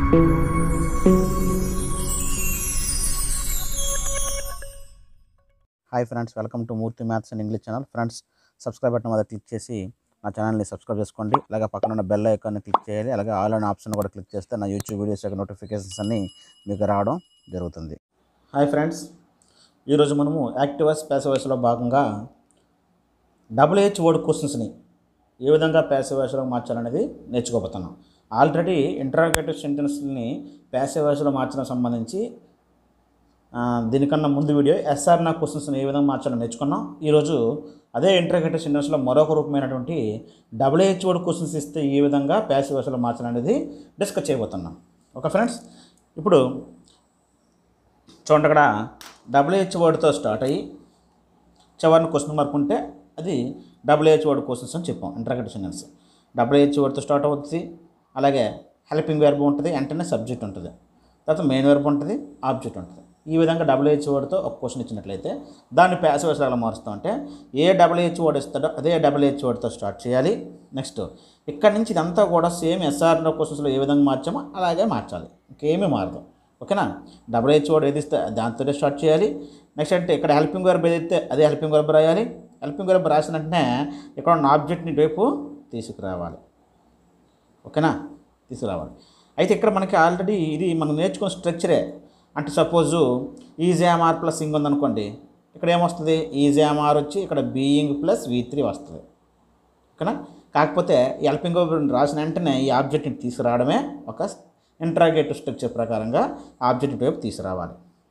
hi friends welcome to Murthy maths and English channel friends subscribe button మీద click చేసి నా ఛానల్ని సబ్స్క్రైబ్ చేసుకోండి అలాగే పక్కన ఉన్న బెల్ ఐకాన్ని క్లిక్ చేయాలి అలాగే ఆల్ అనే ఆప్షన్ కూడా క్లిక్ చేస్తే నా యూట్యూబ్ వీడియోస్ యొక్క నోటిఫికేషన్స్ అన్నీ మీకు రావడం జరుగుతుంది హాయ్ ఫ్రెండ్స్ ఈరోజు మనము యాక్టివస్ ప్యాసివస్లో భాగంగా డబుల్ హెచ్ వర్డ్ క్వశ్చన్స్ని ఏ విధంగా ప్యాసివ్ భాషలో మార్చాలనేది నేర్చుకోబోతున్నాం ఆల్రెడీ ఇంటరాగేటివ్ సెంటెన్స్ని ప్యాసివ్ భాషలో మార్చడం సంబంధించి ఆ, దీనికన్నా ముందు వీడియో ఎస్ఆర్ నా క్వశ్చన్స్ని ఏ విధంగా మార్చాలో నేర్చుకున్నాం ఈరోజు అదే ఇంటర్గేటివ్ సెంటెన్స్లో మరొక రూపమైనటువంటి డబుల్ హెచ్ వర్డ్ క్వశ్చన్స్ ఇస్తే ఏ విధంగా ప్యాసివ్ భాషలో మార్చాలనేది డిస్కస్ చేయబోతున్నాం ఓకే ఫ్రెండ్స్ ఇప్పుడు చూడండి అక్కడ డబుల్ హెచ్ వర్డ్తో స్టార్ట్ అయ్యి చివరిని క్వశ్చన్ మార్క్ ఉంటే అది డబుల్ హెచ్ వర్డ్ క్వశ్చన్స్ అని చెప్పాం ఇంటర్గేటివ్ సెంటెన్స్ డబుల్ హెచ్ వర్డ్తో స్టార్ట్ అవుతుంది అలాగే హెల్పింగ్ వెర్బ్ ఉంటుంది వెంటనే సబ్జెక్ట్ ఉంటుంది తర్వాత మెయిన్ వెర్బ్ ఉంటుంది ఆబ్జెక్ట్ ఉంటుంది ఈ విధంగా డబుల్ హెచ్ వర్డ్తో ఒక క్వశ్చన్ ఇచ్చినట్లయితే దాన్ని ప్యాసివ్ ఎలా మారుస్తాం అంటే ఏ డబుల్ హెచ్ వర్డ్ ఇస్తాడో అదే డబుల్ హెచ్ వర్డ్తో స్టార్ట్ చేయాలి నెక్స్ట్ ఇక్కడ నుంచి ఇదంతా కూడా సేమ్ ఎస్ఆర్ క్వశ్చన్స్లో ఏ విధంగా మార్చామో అలాగే మార్చాలి ఇంకేమీ మారదు ఓకేనా డబుల్ హెచ్ వర్డ్ ఏది ఇస్తే దాంతోనే స్టార్ట్ చేయాలి నెక్స్ట్ అంటే ఇక్కడ హెల్పింగ్ వెర్బ్ ఏదైతే అదే హెల్పింగ్ వెర్బ్ రాయాలి హెల్పింగ్ వెర్బ్ రాసిన వెంటనే ఇక్కడ ఉన్న ఆబ్జెక్ట్ని వైపు తీసుకురావాలి ఓకేనా తీసుకురావాలి అయితే ఇక్కడ మనకి ఆల్రెడీ ఇది మనం నేర్చుకున్న స్ట్రక్చరే అంటే సపోజు ఈజామార్ ప్లస్ ఇంగ్ ఉందనుకోండి ఇక్కడ ఏమొస్తుంది ఈజామార్ వచ్చి ఇక్కడ బీయింగ్ ప్లస్ వి త్రీ వస్తుంది ఓకేనా కాకపోతే ఈ హెల్పింగ్ రాసిన వెంటనే ఈ ఆబ్జెక్ట్ని తీసుకురావడమే ఒక ఇంట్రాగేటివ్ స్ట్రక్చర్ ప్రకారంగా ఆబ్జెక్ట్ వైపు తీసుకురావాలి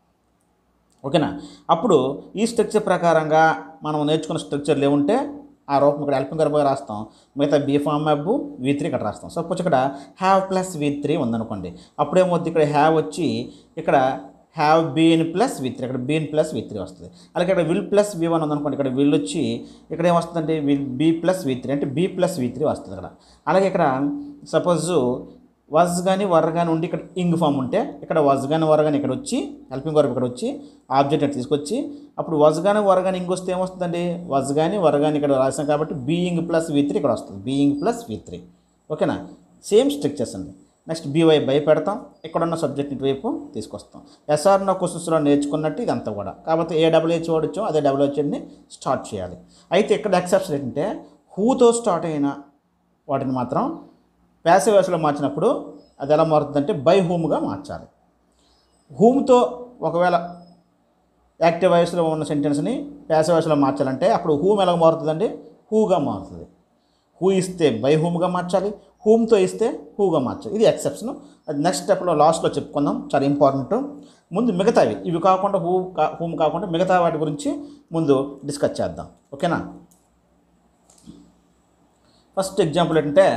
ఓకేనా అప్పుడు ఈ స్ట్రక్చర్ ప్రకారంగా మనం నేర్చుకున్న స్ట్రక్చర్లు ఏముంటే ఆ రూపం ఇక్కడ హెల్పింగ్ గర్భగా రాస్తాం మిగతా బీ ఫామ్ మ్యాబ్ వి త్రీ ఇక్కడ రాస్తాం సపోజ్ ఇక్కడ హ్యావ్ ప్లస్ వి త్రీ ఉందనుకోండి అప్పుడేమవుతుంది ఇక్కడ హ్యావ్ వచ్చి ఇక్కడ have been plus V three ఇక్కడ బీన్ ప్లస్ వి త్రీ వస్తుంది అలాగే ఇక్కడ విల్ ప్లస్ వి వన్ ఉందనుకోండి ఇక్కడ విల్ వచ్చి ఇక్కడ ఏమొస్తుందంటే will be plus V three అంటే బీ ప్లస్ వి త్రీ వస్తుంది ఇక్కడ అలాగే ఇక్కడ సపోజు వజ్ కానీ వర్ కానీ ఉండి ఇక్కడ ఇంగ్ ఫామ్ ఉంటే ఇక్కడ వజ్ కానీ వర్ కానీ ఇక్కడ వచ్చి హెల్పింగ్ వర్బ్ ఇక్కడ వచ్చి ఆబ్జెక్ట్ ఇక్కడ తీసుకొచ్చి అప్పుడు వజ్ కానీ వర్ కానీ ఇంగ్ వస్తే ఏమొస్తుందండి వజ్ కానీ వర్ కానీ ఇక్కడ రాసాం కాబట్టి బీయింగ్ ప్లస్ వి త్రీ ఇక్కడ వస్తుంది బీయింగ్ ప్లస్ వి త్రీ ఓకేనా సేమ్ స్ట్రక్చర్స్ అండి నెక్స్ట్ బీవై బై పెడతాం ఇక్కడ ఉన్న సబ్జెక్ట్ వైపు తీసుకొస్తాం ఎస్ఆర్ నా క్వశ్చన్స్లో నేర్చుకున్నట్టు ఇదంతా కూడా కాబట్టి ఏ డబ్ల్యూహెచ్ వాడొచ్చో అదే డబ్ల్యూహెచ్ని స్టార్ట్ చేయాలి అయితే ఇక్కడ ఎక్సెప్షన్ ఏంటంటే హూతో స్టార్ట్ అయిన వాటిని మాత్రం ప్యాసివ్ వాయిస్లో మార్చినప్పుడు అది ఎలా మారుతుందంటే బై హూమ్గా మార్చాలి హూమ్తో ఒకవేళ యాక్టివ్ వాయిస్లో ఉన్న సెంటెన్స్ని ప్యాసివ్ వాయిస్లో మార్చాలంటే అప్పుడు హూమ్ ఎలా మారుతుందండి హూగా మారుతుంది హూ ఇస్తే బై హూమ్గా మార్చాలి హూమ్తో ఇస్తే హూగా మార్చాలి ఇది ఎక్సెప్షన్ అది నెక్స్ట్ స్టెప్లో లాస్ట్లో చెప్పుకుందాం చాలా ఇంపార్టెంట్ ముందు మిగతావి ఇవి కాకుండా హూ కా హూమ్ కాకుండా మిగతా వాటి గురించి ముందు డిస్కస్ చేద్దాం ఓకేనా ఫస్ట్ ఎగ్జాంపుల్ ఏంటంటే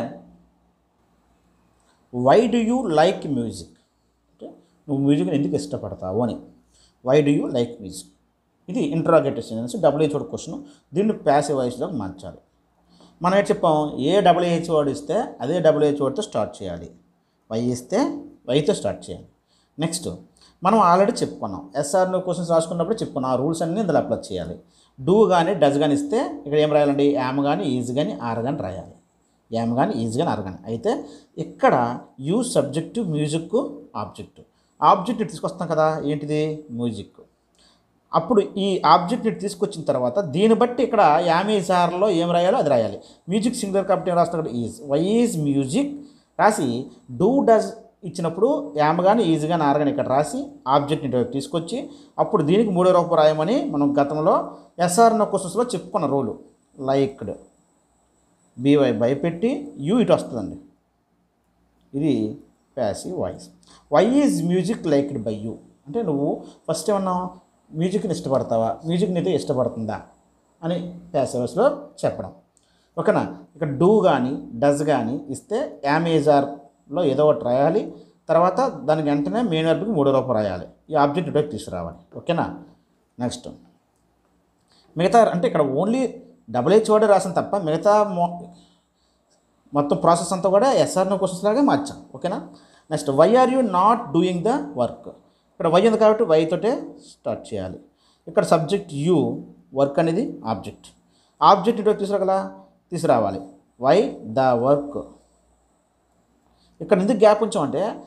why do you like music అంటే నువ్వు మ్యూజిక్ని ఎందుకు ఇష్టపడతావు అని why do you like music ఇది interrogative sentence WH word question దీన్ని ప్యాసివ్ వాయిస్లోకి మార్చాలి మనం ఏంటి చెప్పాం ఏ డబ్ల్యూహెచ్ వర్డ్ ఇస్తే అదే డబ్ల్యూహెచ్ వర్డ్తో స్టార్ట్ చేయాలి వై ఇస్తే వైతో స్టార్ట్ చేయాలి నెక్స్ట్ మనం ఆల్రెడీ చెప్పుకున్నాం ఎస్ఆర్ క్వశ్చన్స్ రాసుకున్నప్పుడు చెప్పుకున్నాం ఆ రూల్స్ అన్నీ ఇందులో అప్లై చేయాలి డూ కానీ డస్ కానీ ఇస్తే ఇక్కడ ఏం రాయాలండి యామ్ కానీ ఈజ్ కానీ ఆర్ కానీ రాయాలి యామ్ కానీ ఈజ్ కానీ ఆర్ కానీ అయితే ఇక్కడ use subject music object object తీసుకొస్తాం కదా ఏంటిది మ్యూజిక్ అప్పుడు ఈ ఆబ్జెక్ట్ని తీసుకొచ్చిన తర్వాత దీన్ని బట్టి ఇక్కడ యామీజార్లో ఏం రాయాలో అది రాయాలి మ్యూజిక్ సింగర్ కాబట్టి ఏం రాస్తాడు ఈజ్ వై ఈజ్ మ్యూజిక్ రాసి డూ డస్ ఇచ్చినప్పుడు యామ్ కానీ ఈజ్ కానీ ఆర్ కానీ ఇక్కడ రాసి ఆబ్జెక్ట్ని ఇటువైపు తీసుకొచ్చి అప్పుడు దీనికి మూడో రూపం రాయమని మనం గతంలో ఎస్ఆర్ నో క్వశ్చన్స్లో చెప్పుకున్న రూలు లైక్డ్ బీవై భయపెట్టి యూ ఇటు వస్తుందండి ఇది passive voice why is music liked by you అంటే నువ్వు ఫస్ట్ ఏమన్నా మ్యూజిక్ని ఇష్టపడతావా మ్యూజిక్ నీతో ఇష్టపడుతుందా అని ప్యాసివ్ వాయిస్లో చెప్పడం ఓకేనా ఇక్కడ డూ కానీ డస్ కానీ ఇస్తే యామేజార్లో ఏదో ఒకటి రాయాలి తర్వాత దానికి వెంటనే మెయిన్ వర్బ్కి మూడో రూపం రాయాలి ఈ ఆబ్జెక్ట్ ఇటువైపు తీసుకురావాలి ఓకేనా నెక్స్ట్ మిగతా అంటే ఇక్కడ ఓన్లీ డబుల్ హెచ్ వర్డ్ రాసిన తప్ప మిగతా మో మొత్తం ప్రాసెస్ అంతా కూడా ఎస్ఆర్నో క్వశ్చన్స్ లాగే మార్చాం ఓకేనా next why are you not doing the work ఇక్కడ వై ఉంది కాబట్టి వై తోటే స్టార్ట్ చేయాలి ఇక్కడ సబ్జెక్ట్ యూ వర్క్ అనేది ఆబ్జెక్ట్ ఆబ్జెక్ట్ ఇటు తీసుకురాగల తీసుకురావాలి వై ద వర్క్ ఇక్కడ ఎందుకు గ్యాప్ ఉంచామంటే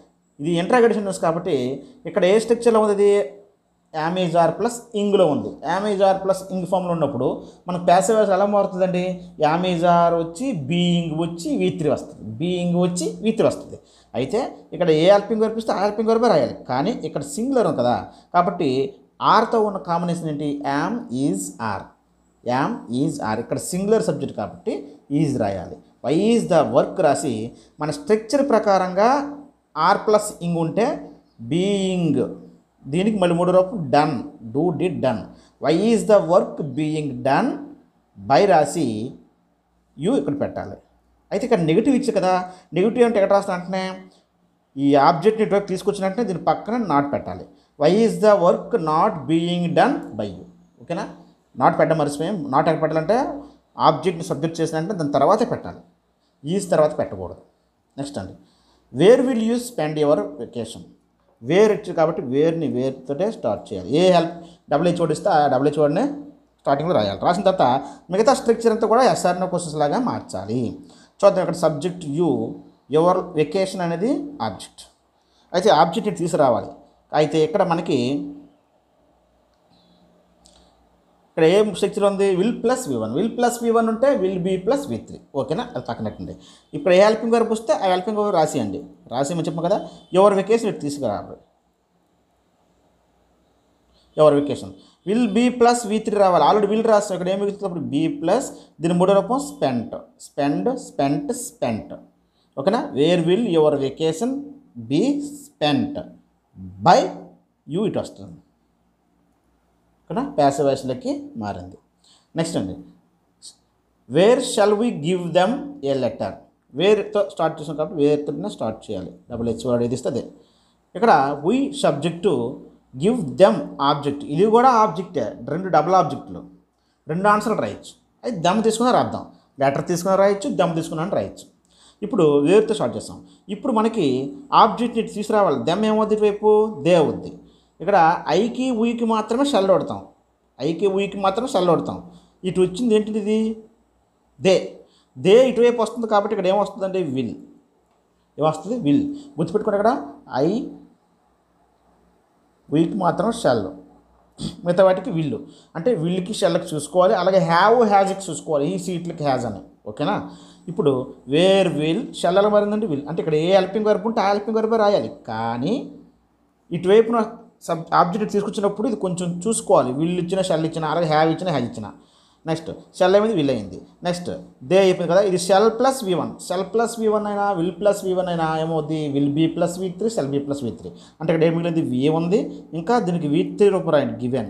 ఇది ఇంట్రాగేషన్ న్యూస్ కాబట్టి ఇక్కడ ఏ స్ట్రక్చర్లో ఉంది ఇది యామేజార్ ప్లస్ ఇంగ్లో ఉంది యామేజార్ ప్లస్ ఇంగ్ ఫామ్లో ఉన్నప్పుడు మనకు ప్యాసివ్ వాయిస్ ఎలా మారుతుందండి యామేజార్ వచ్చి బీయింగ్ వచ్చి వి త్రీ వస్తుంది బీయింగ్ వచ్చి వి త్రీ వస్తుంది అయితే ఇక్కడ ఏ హెల్పింగ్ వర్బ్ ఇస్తే ఆ హెల్పింగ్ వర్బే రాయాలి కానీ ఇక్కడ సింగులర్ ఉంది కదా కాబట్టి ఆర్తో ఉన్న కాంబినేషన్ ఏంటి am is are am is are ఇక్కడ సింగులర్ సబ్జెక్ట్ కాబట్టి ఈజ్ రాయాలి వై ఈజ్ ద వర్క్ రాసి మన స్ట్రక్చర్ ప్రకారంగా ఆర్ ప్లస్ ఇంగ్ ఉంటే బీయింగ్ దీనికి మళ్ళీ మూడు రూపం done do did done why is the work being done by రాసి యూ ఇక్కడ పెట్టాలి అయితే ఇక్కడ నెగిటివ్ ఇచ్చు కదా నెగిటివ్ అంటే ఎక్కడ రాస్తా అంటే ఈ ఆబ్జెక్ట్ని ఇటువైపు తీసుకొచ్చిన వెంటనే దీని పక్కన నాట్ పెట్టాలి why is the work not being done by you ఓకేనా నాట్ పెట్ట మర్చిపోయాం నాట్ ఎక్కడ పెట్టాలంటే ఆబ్జెక్ట్ని సబ్జెక్ట్ చేసినంటే దాని తర్వాతే పెట్టాలి ఈజ్ తర్వాత పెట్టకూడదు నెక్స్ట్ అండి where will you spend your vacation where ఇచ్చు కాబట్టి వేర్ని వేర్తోటే స్టార్ట్ చేయాలి ఏ హెల్ప్ డబుల్ హెచ్ ఇస్తే ఆ డబుల్ హెచ్ వర్డ్ని స్టార్టింగ్లో రాయాలి రాసిన తర్వాత మిగతా స్ట్రక్చర్ అంతా కూడా ఎస్ఆర్నో క్వశ్చన్స్ లాగా మార్చాలి చూద్దాం ఇక్కడ సబ్జెక్ట్ యూ యువర్ వెకేషన్ అనేది ఆబ్జెక్ట్ అయితే ఆబ్జెక్ట్ని తీసుకురావాలి అయితే ఇక్కడ మనకి ఇక్కడ ఏం స్ట్రక్చర్ ఉంది will plus V one will plus V one ఉంటే will be plus V three ఓకేనా అది పక్కనట్టండి ఇప్పుడు ఏ హెల్పింగ్ వర్బ్ వస్తే ఆ హెల్పింగ్ వర్బ్ రాసియండి రాసేయమని చెప్పాం కదా ఎవరి వెకేషన్ ఇటు తీసుకురావాలి ఎవరి vacation will be plus V three రావాలి ఆల్రెడీ విల్ రాస్తాం ఇక్కడ ఏం మిగులుతున్నప్పుడు బీ ప్లస్ దీని మూడో రూపం స్పెంట్ స్పెండ్ స్పెంట్ స్పెంట్ ఓకేనా where will your vacation be spent by you ఇటు వస్తుంది ఓకేనా ప్యాసివ్ వాయిస్లోకి మారింది నెక్స్ట్ అండి where shall we give them a letter వేర్తో స్టార్ట్ చేసాం కాబట్టి వేర్తోనే స్టార్ట్ చేయాలి డబుల్ హెచ్ వర్డ్ ఏది ఇస్తుంది ఇక్కడ we subject give them object ఇది కూడా ఆబ్జెక్టే రెండు డబుల్ ఆబ్జెక్టులు రెండు ఆన్సర్లు రాయొచ్చు అయితే దమ్ తీసుకుని రాద్దాం లెటర్ తీసుకుని రాయొచ్చు దమ్ తీసుకుని రాయొచ్చు ఇప్పుడు వేరుతో స్టార్ట్ చేస్తాం ఇప్పుడు మనకి ఆబ్జెక్ట్ని తీసుకురావాలి దెమ్ ఏమవుద్ది ఇటువైపు దే అవుద్ది ఇక్కడ ఐకి ఉయికి మాత్రమే షెల్ కొడతాం ఐకి ఉయికి మాత్రమే షెల్ కొడతాం ఇటు వచ్చింది ఏంటిది ఇది దే దే ఇటువైపు వస్తుంది కాబట్టి ఇక్కడ ఏమొస్తుందంటే విల్ ఏమొస్తుంది విల్ గుర్తుపెట్టుకోండి ఇక్కడ ఐ వీక్ మాత్రం షెల్ మిగతా వాటికి విల్లు అంటే విల్కి షెల్కి చూసుకోవాలి అలాగే హ్యావ్ హ్యాజ్కి చూసుకోవాలి ఈ సీట్లకి హ్యాజ్ అని ఓకేనా ఇప్పుడు వేర్ విల్ షెల్ ఎలా మారిందంటే విల్ అంటే ఇక్కడ ఏ హెల్పింగ్ వర్బ్ ఉంటే ఆ హెల్పింగ్ వర్బే రాయాలి కానీ ఇటువైపున సబ్ ఆబ్జెక్ట్ తీసుకొచ్చినప్పుడు ఇది కొంచెం చూసుకోవాలి విల్ ఇచ్చిన షెల్ ఇచ్చిన అలాగే హ్యావ్ ఇచ్చిన హ్యాజ్ ఇచ్చిన నెక్స్ట్ షెల్ అయింది విల్ అయింది నెక్స్ట్ దే అయిపోయింది కదా ఇది shall plus V one shall plus V one అయినా విల్ ప్లస్ వి వన్ అయినా ఏమవుద్ది will be plus V three shall be plus V three అంటే ఇక్కడ ఏం మిగిలింది వి ఉంది ఇంకా దీనికి వి త్రీ రూపం రాయండి given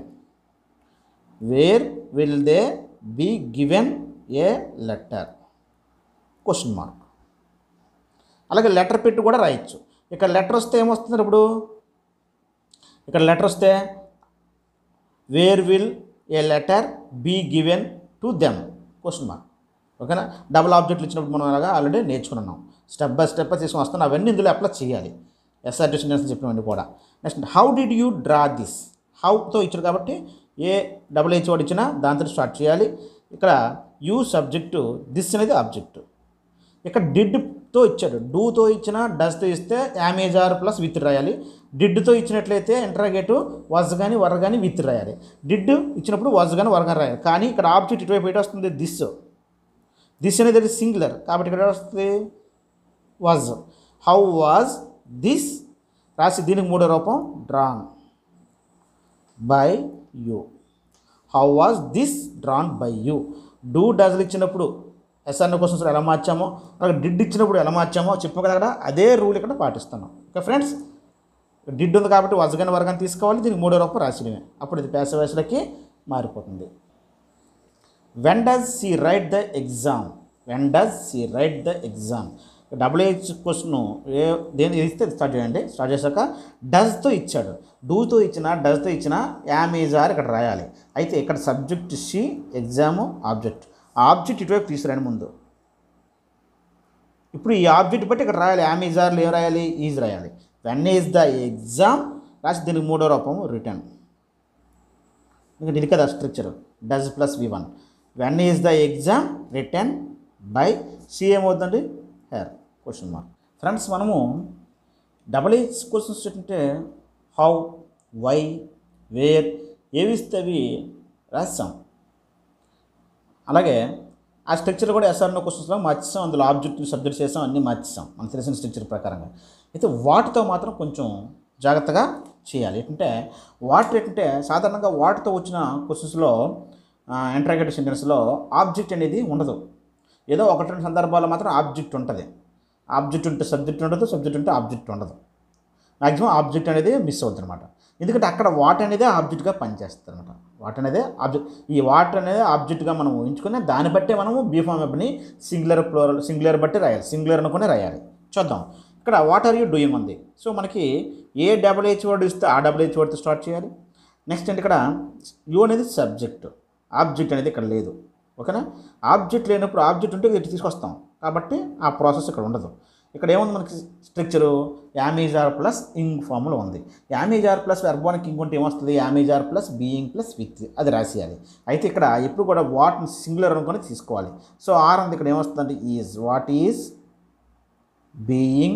where will they be given a letter question mark అలాగే లెటర్ పెట్టి కూడా రాయొచ్చు ఇక్కడ లెటర్ వస్తే ఏమొస్తుంది ఇప్పుడు ఇక్కడ లెటర్ వస్తే where will a letter be given to them question mark ఓకేనా డబుల్ ఆబ్జెక్ట్లు ఇచ్చినప్పుడు మనం అలాగా ఆల్రెడీ నేర్చుకున్నాం స్టెప్ బై స్టెప్ తీసుకొని వస్తాను అవన్నీ ఇందులో అప్లై చేయాలి ఎస్ఆర్ సెంటెన్స్ చెప్పినవన్నీ కూడా next how did you draw this హౌతో ఇచ్చాడు కాబట్టి ఏ డబుల్ హెచ్ వర్డ్ ఇచ్చినా దాంతో స్టార్ట్ చేయాలి ఇక్కడ యూ సబ్జెక్టు దిస్ అనేది ఆబ్జెక్టు ఇక్కడ డిడ్తో ఇచ్చాడు డూతో ఇచ్చిన డస్తో ఇస్తే యామేజార్ ప్లస్ విత్ రాయాలి డిడ్తో ఇచ్చినట్లయితే ఇంటరాగేటివ్ వజ్ కానీ వర్ కానీ విత్ రాయాలి డిడ్ ఇచ్చినప్పుడు వజ్ కానీ వర్ కానీ రాయాలి కానీ ఇక్కడ ఆబ్జెక్ట్ ఇటువైపు ఎటు వస్తుంది దిస్ దిస్ అనేది సింగులర్ కాబట్టి ఇక్కడ వస్తుంది వాజ్ హౌ వాజ్ దిస్ రాసి దీనికి మూడో రూపం drawn by you how was this drawn by you do does ఇచ్చినప్పుడు ఎస్ఆర్ఎన్ క్వశ్చన్స్ ఎలా మార్చామో అలాగే డిడ్ ఇచ్చినప్పుడు ఎలా మార్చామో చెప్పాం కదా అక్కడ అదే రూల్ ఇక్కడ పాటిస్తున్నాం ఓకే ఫ్రెండ్స్ డిడ్ ఉంది కాబట్టి వజగన్ వర్గాన్ని తీసుకోవాలి దీనికి మూడో రూపం రాసిడమే అప్పుడు ఇది పేస వయసులకి మారిపోతుంది when does she write the exam when does she write the exam double H question ఏ దేని ఇస్తే స్టార్ట్ చేయండి స్టార్ట్ చేశాక డస్తో ఇచ్చాడు డూతో ఇచ్చిన డస్తో ఇచ్చిన యామేజార్ ఇక్కడ రాయాలి అయితే ఇక్కడ subject she exam object object ఇటువైపు తీసుకురండి ముందు ఇప్పుడు ఈ ఆబ్జెక్ట్ బట్టి ఇక్కడ రాయాలి యామేజార్లో ఏం రాయాలి ఈజ్ రాయాలి వెన్ ఈజ్ ద ఎగ్జామ్ రాసి దీనికి మూడో రూపం రిటర్న్ ఇంకా ఇది కదా structure does plus V one when is the exam return by she ఏమవుతుందండి హెయిర్ క్వశ్చన్ మార్క్ ఫ్రెండ్స్ మనము డబల్ హెచ్ క్వశ్చన్స్ ఏంటంటే హౌ వై వేర్ ఏవి ఇస్తే అవి రాస్తాం అలాగే ఆ స్ట్రక్చర్ కూడా ఎస్ఆర్నో క్వశ్చన్స్లో మార్చేసాం అందులో ఆబ్జెక్ట్ సబ్జెక్ట్ చేసాం అన్నీ మార్చేసాం మనకు తెలిసిన స్ట్రక్చర్ ప్రకారంగా అయితే వాటితో మాత్రం కొంచెం జాగ్రత్తగా చేయాలి ఏంటంటే వాటి ఏంటంటే సాధారణంగా వాటితో వచ్చిన క్వశ్చన్స్లో ఇంటరాగేటివ్ సెంటెన్స్లో ఆబ్జెక్ట్ అనేది ఉండదు ఏదో ఒకటి రెండు సందర్భాల్లో మాత్రం ఆబ్జెక్ట్ ఉంటుంది ఆబ్జెక్ట్ ఉంటే సబ్జెక్ట్ ఉండదు సబ్జెక్ట్ ఉంటే ఆబ్జెక్ట్ ఉండదు మ్యాక్సిమం ఆబ్జెక్ట్ అనేది మిస్ అవుతుంది అనమాట ఎందుకంటే అక్కడ వాట్ అనేది ఆబ్జెక్ట్గా పనిచేస్తుంది అనమాట వాట్ అనేది ఆబ్జెక్ట్ ఈ వాట్ అనేది ఆబ్జెక్ట్గా మనం ఊహించుకుని దాన్ని బట్టే మనము బీఫామ్ వెబ్ని సింగులర్ ప్లోరల్ సింగులర్ బట్టి రాయాలి సింగులర్ అనుకుని రాయాలి చూద్దాం ఇక్కడ వాట్ ఆర్ యూ డూయింగ్ ఉంది సో మనకి ఏ డబుల్ హెచ్ వర్డ్ ఇస్తే ఆ డబుల్ హెచ్ వర్డ్తో స్టార్ట్ చేయాలి నెక్స్ట్ అంటే ఇక్కడ యూ అనేది సబ్జెక్ట్ ఆబ్జెక్ట్ అనేది ఇక్కడ లేదు ఓకేనా ఆబ్జెక్ట్ లేనప్పుడు ఆబ్జెక్ట్ ఉంటే ఇటు తీసుకొస్తాం కాబట్టి ఆ ప్రాసెస్ ఇక్కడ ఉండదు ఇక్కడ ఏముంది మనకి స్ట్రక్చరు యామీజార్ ప్లస్ ఇంగ్ ఫామ్లో ఉంది యామీజార్ ప్లస్ వెర్బానిక్ ఇంగ్ ఉంటే ఏమొస్తుంది am is are plus being plus with అది రాసేయాలి అయితే ఇక్కడ ఎప్పుడు కూడా వాట్ సింగులర్ అనుకొని తీసుకోవాలి సో ఆర్ అంది ఇక్కడ ఏమొస్తుందంటే ఈజ్ వాట్ ఈజ్ బీయింగ్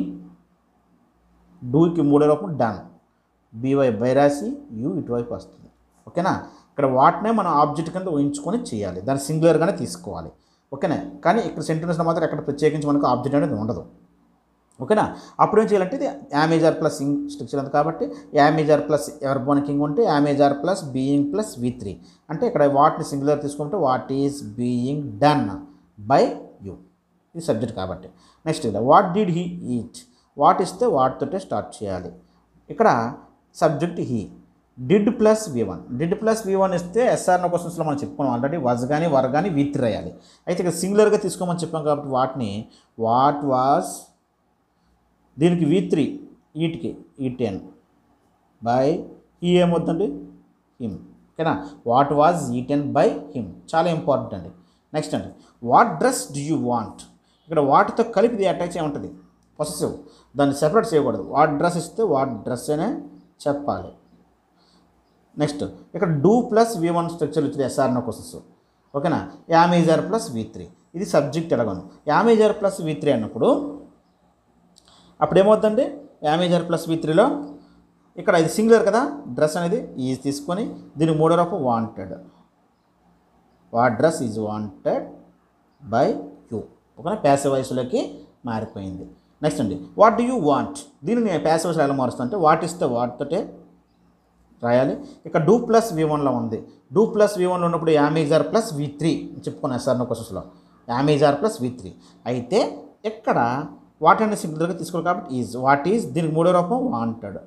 డూకి మూడో రూపం డన్ బీవై బై రాసి యూ ఇటువైపు వస్తుంది ఓకేనా ఇక్కడ వాటినే మనం ఆబ్జెక్ట్ కింద ఊహించుకొని చేయాలి దాన్ని సింగులర్గానే తీసుకోవాలి ఓకేనా కానీ ఇక్కడ సెంటెన్స్లో మాత్రం ఎక్కడ ప్రత్యేకించి మనకు ఆబ్జెక్ట్ అనేది ఉండదు ఓకేనా అప్పుడు ఏం చేయాలంటే ఇది యామేజార్ ప్లస్ ఇంగ్ స్ట్రక్చర్ ఉంది కాబట్టి యామేజార్ ప్లస్ ఎవర్బోనికింగ్ ఉంటే am is are plus being plus V three అంటే ఇక్కడ వాటిని సింగులర్ తీసుకుంటే what is being done by you ఇది సబ్జెక్ట్ కాబట్టి నెక్స్ట్ ఇలా what did he eat what ఇస్తే వాటితోటే స్టార్ట్ చేయాలి ఇక్కడ subject he did plus V one did plus V one ఇస్తే ఎస్ఆర్నో క్వశ్చన్స్లో మనం చెప్పుకున్నాం ఆల్రెడీ వజ్ కానీ వర్ కానీ వి త్రీ రాయాలి అయితే ఇక్కడ సింగులర్గా తీసుకోమని చెప్పాం కాబట్టి వాటిని వాట్ వాజ్ దీనికి వి త్రీ ఈట్కి ఈ టెన్ బై ఈ ఏమవుతుందండి హిమ్ ఓకేనా what was eaten by him చాలా ఇంపార్టెంట్ అండి నెక్స్ట్ అండి what dress do you want ఇక్కడ వాటితో కలిపి ఇది అటాచ్ అయి ఉంటుంది పొసెసివ్ దాన్ని సెపరేట్ చేయకూడదు వాట్ డ్రెస్ ఇస్తే వాట్ డ్రెస్ అనే చెప్పాలి నెక్స్ట్ ఇక్కడ do plus V one structure వచ్చింది ఎస్ఆర్నో క్వశ్చన్స్ ఓకేనా యామేజర్ ప్లస్ వి త్రీ ఇది సబ్జెక్ట్ ఎలాగోను యామేజర్ ప్లస్ వి త్రీ అన్నప్పుడు అప్పుడు ఏమవుతుందండి యామేజర్ ప్లస్ వి త్రీలో ఇక్కడ ఇది సింగులర్ కదా డ్రెస్ అనేది ఈ తీసుకొని దీని మూడో రూపం wanted what dress is wanted by you ఓకేనా ప్యాసివ్ వాయిస్లోకి మారిపోయింది నెక్స్ట్ అండి వాట్ డూ యూ వాంట్ దీన్ని నేను ప్యాసివ్ వాయిస్ ఎలా మారుస్తాను అంటే వాట్ ఇస్తే వాటితోటే రాయాలి ఇక్కడ డూ ప్లస్ వి వన్లో ఉంది డూ ప్లస్ వి వన్లో ఉన్నప్పుడు యామేజార్ ప్లస్ వి త్రీ చెప్పుకున్నాను సార్ నా క్వశ్చన్స్లో యామేజార్ ప్లస్ వి త్రీ అయితే ఇక్కడ వాట్ అనేది సింపుల్గా తీసుకోవాలి కాబట్టి ఈజ్ వాట్ ఈజ్ దీనికి మూడో రూపం వాంటెడ్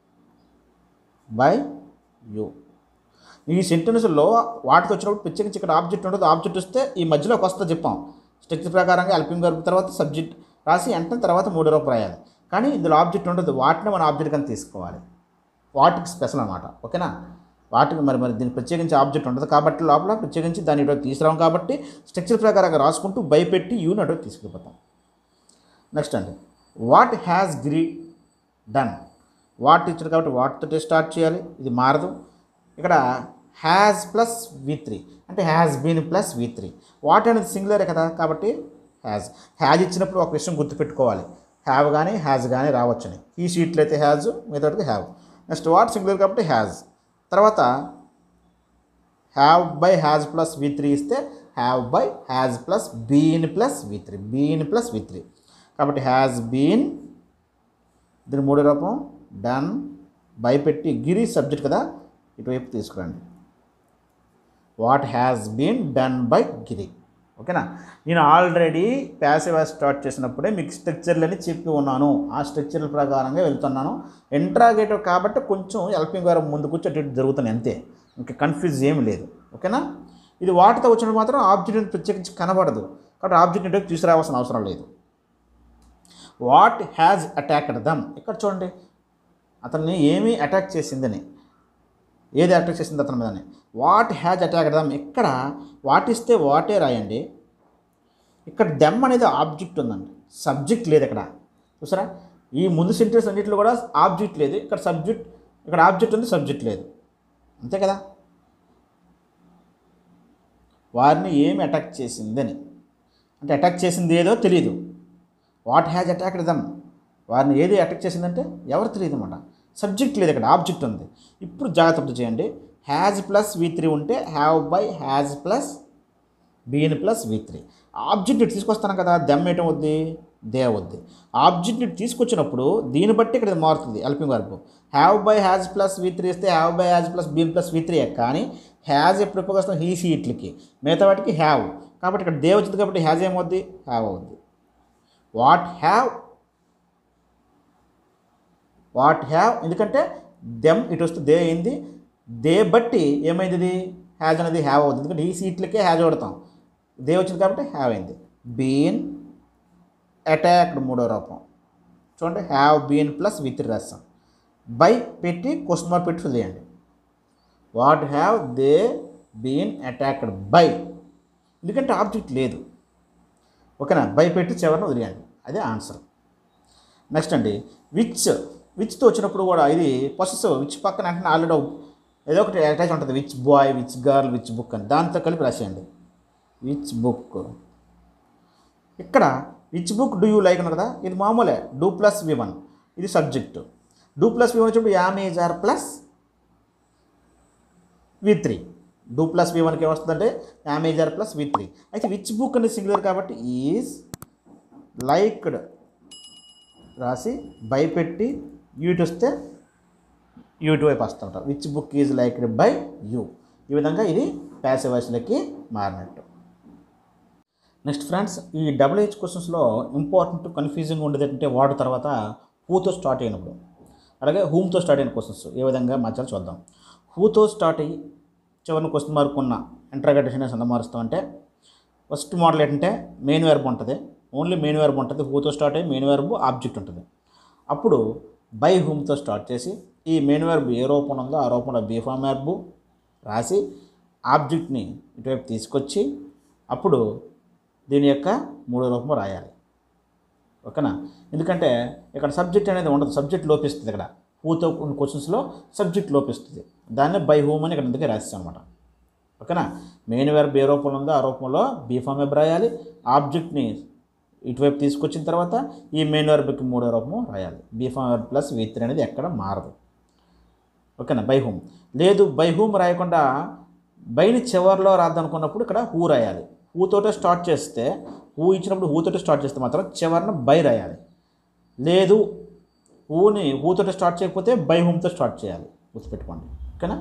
బై యూ ఈ సెంటెన్స్లో వాటికి వచ్చినప్పుడు ప్రత్యేకించి ఇక్కడ ఆబ్జెక్ట్ ఉంటుంది ఆబ్జెక్ట్ వస్తే ఈ మధ్యలోకి వస్తా చెప్పాం స్ట్రక్చర్ ప్రకారంగా హెల్పింగ్ వర్బ్ తర్వాత సబ్జెక్ట్ రాసి వెంటనే తర్వాత మూడో రూపం రాయాలి కానీ ఇందులో ఆబ్జెక్ట్ ఉండదు వాటిని మనం ఆబ్జెక్ట్ కింద తీసుకోవాలి వాటికి స్పెషల్ అనమాట ఓకేనా వాటికి మరి మరి దీనికి ప్రత్యేకించి ఆబ్జెక్ట్ ఉండదు కాబట్టి లోపల ప్రత్యేకించి దాని ఇటు తీసుకురాం కాబట్టి స్ట్రక్చర్ ప్రకారంగా రాసుకుంటూ భయపెట్టి యూని అటు తీసుకెళ్ళిపోతాం నెక్స్ట్ అండి what has Giri done what ఇచ్చాడు కాబట్టి వాటితో స్టార్ట్ చేయాలి ఇది మారదు ఇక్కడ హ్యాజ్ ప్లస్ వి త్రీ అంటే has been plus V three what అనేది సింగులరే కదా కాబట్టి హ్యాజ్ హ్యాజ్ ఇచ్చినప్పుడు ఒక విషయం గుర్తుపెట్టుకోవాలి హ్యావ్ కానీ హ్యాజ్ కానీ రావచ్చని ఈ షీట్లో అయితే హ్యాజ్ మిగతాటికి హ్యావ్ నెక్స్ట్ వాట్ సింగులర్ కాబట్టి హ్యాజ్ తర్వాత have by has plus V three ఇస్తే have by has plus been plus V three been plus V three కాబట్టి హ్యాజ్ బీన్ దీని మూడో రూపం డన్ బై పెట్టి గిరి సబ్జెక్ట్ కదా ఇటువైపు తీసుకురండి what has been done by Giri ఓకేనా నేను ఆల్రెడీ ప్యాసివ్ స్టార్ట్ చేసినప్పుడే మీకు స్ట్రక్చర్లని చెప్పి ఉన్నాను ఆ స్ట్రక్చర్ల ప్రకారంగా వెళ్తున్నాను ఇంట్రాగేటివ్ కాబట్టి కొంచెం హెల్పింగ్ గారు ముందు కూర్చో అటు ఇటు జరుగుతున్నాయి అంతే ఇంకా కన్ఫ్యూజ్ ఏమి లేదు ఓకేనా ఇది వాటితో వచ్చినప్పుడు మాత్రం ఆబ్జెక్ట్ ప్రత్యేకించి కనబడదు కాబట్టి ఆబ్జెక్ట్ ఇటువైపు తీసుకురావాల్సిన అవసరం లేదు వాట్ హ్యాజ్ అటాక్డ్ దమ్ ఇక్కడ చూడండి అతన్ని ఏమీ అటాక్ చేసిందని ఏది అటాక్ చేసింది అతని మీదని వాట్ హ్యాజ్ అటాక్డ్ దమ్ ఇక్కడ వాట్ ఇస్తే వాటే రాయండి ఇక్కడ దెమ్ అనేది ఆబ్జెక్ట్ ఉందండి సబ్జెక్ట్ లేదు ఇక్కడ చూసారా ఈ ముందు సెంటెన్స్ అన్నింటిలో కూడా ఆబ్జెక్ట్ లేదు ఇక్కడ సబ్జెక్ట్ ఇక్కడ ఆబ్జెక్ట్ ఉంది సబ్జెక్ట్ లేదు అంతే కదా వారిని ఏమి అటాక్ చేసిందని అంటే అటాక్ చేసింది ఏదో తెలియదు వాట్ హ్యాజ్ అటాక్డ్ దమ్ వారిని ఏది అటాక్ చేసిందంటే ఎవరు తెలియదు అనమాట సబ్జెక్ట్ లేదు ఇక్కడ ఆబ్జెక్ట్ ఉంది ఇప్పుడు జాగ్రత్త చేయండి హ్యాజ్ ప్లస్ వి త్రీ ఉంటే have by has plus been plus V three object ఇటు తీసుకొస్తాను కదా దెమ్ ఏటం వద్ది దే వద్ది ఆబ్జెక్ట్ ఇటు తీసుకొచ్చినప్పుడు దీన్ని బట్టి ఇక్కడ ఇది మారుతుంది helping verb have by has plus V three ఇస్తే have by has plus been plus V three కానీ హ్యాజ్ ఎప్పుడు ఉపయోగిస్తాం హీ సీట్లకి మిగతా వాటికి హ్యావ్ కాబట్టి ఇక్కడ దే వచ్చింది కాబట్టి హ్యాజ్ ఏమవుద్ది హ్యావ్ అవుద్ది వాట్ హ్యావ్ వాట్ హ్యావ్ ఎందుకంటే దెమ్ ఇటు వస్తే దే అయింది దే బట్టి ఏమైంది ఇది హ్యాజ్ అనేది హ్యావ్ అవుతుంది ఎందుకంటే ఈ సీట్లకే హ్యాజ్ కొడతాం దే వచ్చింది కాబట్టి హ్యావ్ అయింది బీన్ అటాక్డ్ మూడో రూపం చూడండి హ్యావ్ బీన్ ప్లస్ విత్ రాస్తాం బై పెట్టి క్వశ్చన్ మార్క్ పెట్టి ఫిల్ చేయండి what have they been attacked by ఎందుకంటే ఆబ్జెక్ట్ లేదు ఓకేనా బై పెట్టి చివరిని వదిలేయండి అదే ఆన్సర్ నెక్స్ట్ అండి విచ్ విచ్తో వచ్చినప్పుడు కూడా ఇది పొసెసివ్ విచ్ పక్కన అంటే ఆల్రెడీ ఏదో ఒకటి అటాచ్ ఉంటుంది which boy which girl which book అని దాంతో కలిపి రాసేయండి విచ్ బుక్ ఇక్కడ which book do you like ఉంది కదా ఇది మామూలే డూ ప్లస్ వి వన్ ఇది subject do plus V one వచ్చినప్పుడు am is are plus V three do plus V వన్కి ఏమొస్తుందంటే am is are plus V three అయితే విచ్ బుక్ అనేది సింగులర్ కాబట్టి ఈజ్ లైక్డ్ రాసి భయపెట్టి యూటి వస్తే యూటి వైపు వస్తుంటాం which book is liked by you ఈ విధంగా ఇది ప్యాసివ్ వాయిస్లకి మారినట్టు నెక్స్ట్ ఫ్రెండ్స్ ఈ డబుల్ హెచ్ క్వశ్చన్స్లో ఇంపార్టెంట్ కన్ఫ్యూజింగ్ ఉండేది అంటే వాడు తర్వాత హూతో స్టార్ట్ అయినప్పుడు అలాగే హూమ్తో స్టార్ట్ అయిన క్వశ్చన్స్ ఏ విధంగా మార్చాలో చూద్దాం హూతో స్టార్ట్ అయ్యి చివరిని క్వశ్చన్ మార్క్ ఉన్న ఇంటర్గేషన్ ఎంత మారుస్తాం అంటే ఫస్ట్ మోడల్ ఏంటంటే మెయిన్ వెర్బ్ ఉంటుంది ఓన్లీ మెయిన్ వెర్బ్ ఉంటుంది హూతో స్టార్ట్ అయ్యి మెయిన్ వెర్బ్ ఆబ్జెక్ట్ ఉంటుంది అప్పుడు బై హూమ్తో స్టార్ట్ చేసి ఈ మెయిన్ వెర్బ్ ఏ రూపంలో ఉందో ఆ రూపంలో బీఫామ్ వెర్బ్ రాసి ఆబ్జెక్ట్ని ఇటువైపు తీసుకొచ్చి అప్పుడు దీని యొక్క మూడో రూపం రాయాలి ఓకేనా ఎందుకంటే ఇక్కడ సబ్జెక్ట్ అనేది ఉండదు సబ్జెక్ట్ లోపిస్తుంది ఇక్కడ హూతో కొన్ని క్వశ్చన్స్లో సబ్జెక్ట్ లోపిస్తుంది దాన్ని బై హూమ్ అని ఇక్కడ అందుకే రాస్తాం అనమాట ఓకేనా మెయిన్ వెర్బ్ ఏ రూపంలో ఉందో ఆ రూపంలో బీఫామ్ వెబ్ రాయాలి ఆబ్జెక్ట్ని ఇటువైపు తీసుకొచ్చిన తర్వాత ఈ మెయిన్ వెర్బ్కి మూడో రూపము రాయాలి be form verb plus V three అనేది ఎక్కడ మారదు ఓకేనా బై హూమ్ లేదు బై హూమ్ రాయకుండా బైని చివరిలో రాద్దనుకున్నప్పుడు ఇక్కడ హూ రాయాలి హూతోటే స్టార్ట్ చేస్తే హూ ఇచ్చినప్పుడు హూతోటే స్టార్ట్ చేస్తే మాత్రం చివరిన బై రాయాలి లేదు హూని హూతోటే స్టార్ట్ చేయకపోతే బై హూమ్తో స్టార్ట్ చేయాలి గుర్తుపెట్టుకోండి ఓకేనా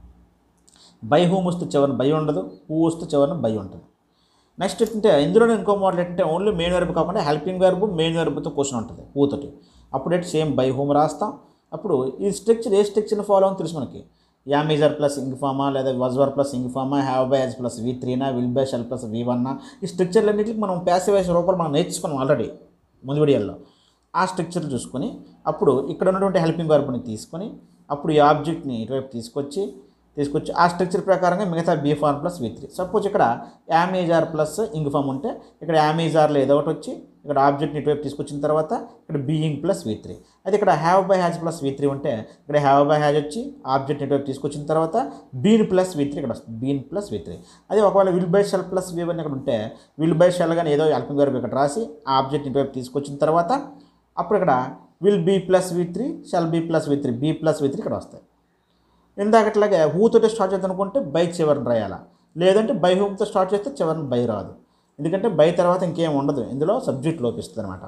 బై హూమ్ వస్తే చివరిన బై ఉండదు హూ వస్తే చివరిన బై ఉంటుంది నెక్స్ట్ ఏంటంటే ఇందులో ఇంకో మోడల్ ఏంటంటే ఓన్లీ మెయిన్ వెర్బ్ కాకుండా హెల్పింగ్ వెర్బ్ మెయిన్ వెర్బ్తో క్వశ్చన్ ఉంటుంది హూతోటి అప్పుడు సేమ్ బై హూమ్ రాస్తాం అప్పుడు ఈ స్ట్రక్చర్ ఏ స్ట్రక్చర్ని ఫాలో అని తెలుసు మనకి యామేజర్ ప్లస్ ఇంగ్ ఫామా లేదా వజ్వర్ ప్లస్ ఇంగ్ ఫామా have by has plus V త్రీనా will by shall plus V వన్నా ఈ స్ట్రక్చర్లన్నింటికి మనం ప్యాసివ్ వైస్ రూపాయలు మనం నేర్చుకున్నాం ఆల్రెడీ ముందు వీడియోలో ఆ స్ట్రక్చర్ చూసుకొని అప్పుడు ఇక్కడ ఉన్నటువంటి హెల్పింగ్ వర్బ్ని తీసుకొని అప్పుడు ఈ ఆబ్జెక్ట్ని ఇటువైపు తీసుకొచ్చి తీసుకొచ్చి ఆ స్ట్రక్చర్ ప్రకారంగా మిగతా be form plus V three suppose ఇక్కడ యామేజార్ ప్లస్ ఇంగ్ ఫామ్ ఉంటే ఇక్కడ యామేజార్లో ఏదో ఒకటి వచ్చి ఇక్కడ ఆబ్జెక్ట్ని ఇటువైపు తీసుకొచ్చిన తర్వాత ఇక్కడ బీయింగ్ ప్లస్ వి త్రీ అయితే ఇక్కడ have by has plus V three ఉంటే ఇక్కడ హ్యావ్ బై హ్యాజ్ వచ్చి ఆబ్జెక్ట్ ఇటువైపు తీసుకొచ్చిన తర్వాత బీన్ ప్లస్ వి త్రీ ఇక్కడ వస్తుంది బీన్ ప్లస్ వి త్రీ అదే ఒకవేళ will by shall plus V one ఇక్కడ ఉంటే విల్ బై షెల్ కానీ ఏదో హెల్పింగ్ వర్బ్ ఇక్కడ రాసి ఆ ఆబ్జెక్ట్ ఇటువైపు తీసుకొచ్చిన తర్వాత అప్పుడు ఇక్కడ will be plus V three shall be plus V three be plus V three ఇక్కడ వస్తాయి ఇందాకట్లాగే హూతోటే స్టార్ట్ చేద్దాం అనుకుంటే బై చివరిని రాయాలా లేదంటే బై హూమ్తో స్టార్ట్ చేస్తే చివరిని బై రాదు ఎందుకంటే బై తర్వాత ఇంకేం ఉండదు ఇందులో సబ్జెక్ట్ లోపిస్తుంది అనమాట